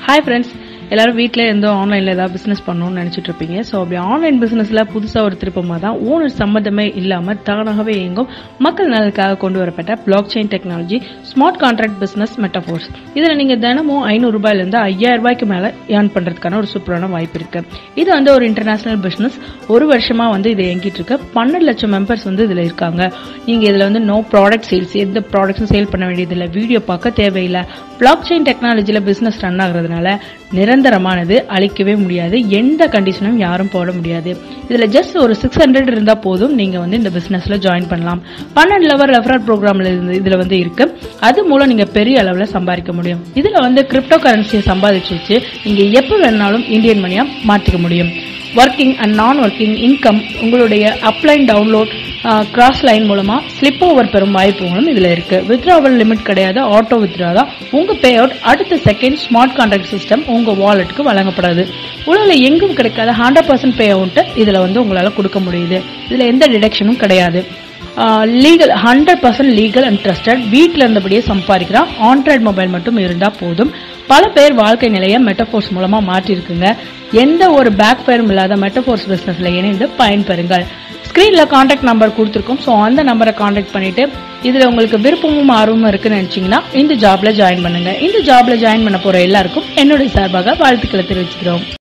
hi friends எல்லாரும் வீட்டில் இருந்தோ ஆன்லைனில் ஏதாவது பிஸ்னஸ் பண்ணணும்னு நினச்சிட்டு இருப்பீங்க ஸோ அப்படி ஆன்லைன் பிஸ்னஸில் புதுசாக ஒரு திருப்பமாக தான் ஓனர் சம்மந்தமே இல்லாமல் தானாகவே இயங்கும் மக்கள் நலனுக்காக கொண்டு வரப்பட்ட blockchain technology smart contract business Metaforce இதில் நீங்கள் தினமும் ஐநூறு ரூபாயிலேருந்து ஐயாயிரம் ரூபாய்க்கு மேலே ஏர்ன் பண்ணுறதுக்கான ஒரு சூப்பரான வாய்ப்பு இருக்கு இது வந்து ஒரு இன்டர்நேஷனல் பிஸ்னஸ் ஒரு வருஷமாக வந்து இது இயங்கிட்டு இருக்கு பன்னெண்டு லட்சம் மெம்பர்ஸ் வந்து இதில் இருக்காங்க நீங்கள் இதில் வந்து நோ ப்ராடக்ட் சேல்ஸ் எந்த ப்ராடக்ட்ஸும் சேல் பண்ண வேண்டியதில்லை வீடியோ பார்க்க தேவையில்லை பிளாக் செயின் டெக்னாலஜியில் பிஸ்னஸ் ரன் ஆகுறதுனால நிரந்தரமானது அழிக்கவே முடியாது எந்த கண்டிஷனும் யாரும் போட முடியாது இதில் ஜஸ்ட் ஒரு சிக்ஸ் ஹண்ட்ரட் இருந்தால் போதும் நீங்கள் வந்து இந்த பிஸ்னஸில் ஜாயின் பண்ணலாம் பன்னெண்டு லெவல் ரெஃபரல் ப்ரோக்ராமில் இருந்து இதில் வந்து இருக்கு அது மூலம் நீங்கள் பெரிய அளவில் சம்பாதிக்க முடியும் இதில் வந்து கிரிப்டோ கரன்சியை சம்பாதிச்சு வச்சு நீங்கள் எப்போ வேணாலும் இந்தியன் மணியாக மாற்றிக்க முடியும் working and non working income உங்களுடைய அப்லைன் டவுன்லோட் கிராஸ் லைன் மூலமா ஸ்லிப் ஓவர் பெறும் வாய்ப்புகளும் இதுல இருக்கு வித்ராவல் லிமிட் கிடையாது ஆட்டோ வித்ரா தான் உங்க பே அவுட் அடுத்த செகண்ட் ஸ்மார்ட் கான்ட்ராக்ட் சிஸ்டம் உங்க வாலெட்டுக்கு வழங்கப்படாது உலகில் எங்கும் கிடைக்காத ஹண்ட்ரட் பர்சன்ட் பே அவுண்ட் இதுல வந்து உங்களால கொடுக்க முடியுது இதுல எந்த டிடக்ஷனும் கிடையாது legal hundred percent legal and trusted வீட்டில் இருந்தபடியே சம்பாதிக்கிறான் ஆண்ட்ராய்ட் மொபைல் மட்டும் இருந்தால் போதும் பல பேர் வாழ்க்கை நிலையை மெட்டபோர்ஸ் மூலமா மாற்றிருக்குங்க எந்த ஒரு பேக் ஃபயரும் இல்லாத மெட்டபோர்ஸ் பிசினஸ்ல இணைந்து பயன்பெறுங்கள் ஸ்கிரீன்ல கான்டாக்ட் நம்பர் கொடுத்துருக்கோம் ஸோ அந்த நம்பரை கான்டாக்ட் பண்ணிட்டு இதுல உங்களுக்கு விருப்பமும் ஆர்வமும் இருக்குன்னு நினைச்சீங்கன்னா இந்த ஜாப்ல ஜாயின் பண்ணுங்க இந்த ஜாப்ல ஜாயின் பண்ண போற எல்லாருக்கும் என்னுடைய சார்பாக வாழ்த்துக்களை தெரிவிச்சுக்கிறோம்